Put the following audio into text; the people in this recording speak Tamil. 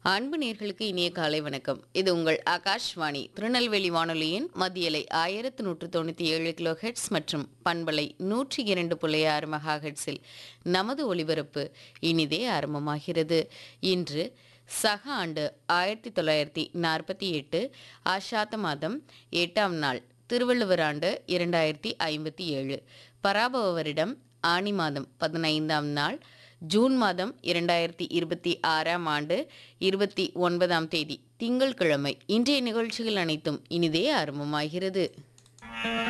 அன்பு நேர்களுக்கு இனிய காலை வணக்கம் இது உங்கள் ஆகாஷ்வாணி திருநெல்வேலி வானொலியின் மத்தியலை ஆயிரத்து நூற்று தொண்ணூற்றி ஏழு கிலோ ஹெட்ஸ் மற்றும் பண்பலை நூற்றி இரண்டு புள்ளி ஆறு மெகா ஹெட்ஸில் நமது ஒலிபரப்பு இனிதே ஆரம்பமாகிறது இன்று சக ஆண்டு ஆயிரத்தி தொள்ளாயிரத்தி நாற்பத்தி எட்டு ஆஷாத மாதம் எட்டாம் நாள் திருவள்ளுவர் ஆண்டு இரண்டாயிரத்தி ஐம்பத்தி ஏழு பராபவ வருடம் ஆனி மாதம் பதினைந்தாம் நாள் ஜூன் மாதம் இரண்டாயிரத்தி இருபத்தி ஆறாம் ஆண்டு இருபத்தி ஒன்பதாம் தேதி திங்கட்கிழமை இன்றைய நிகழ்ச்சிகள் அனைத்தும் இனிதே ஆரம்பமாகிறது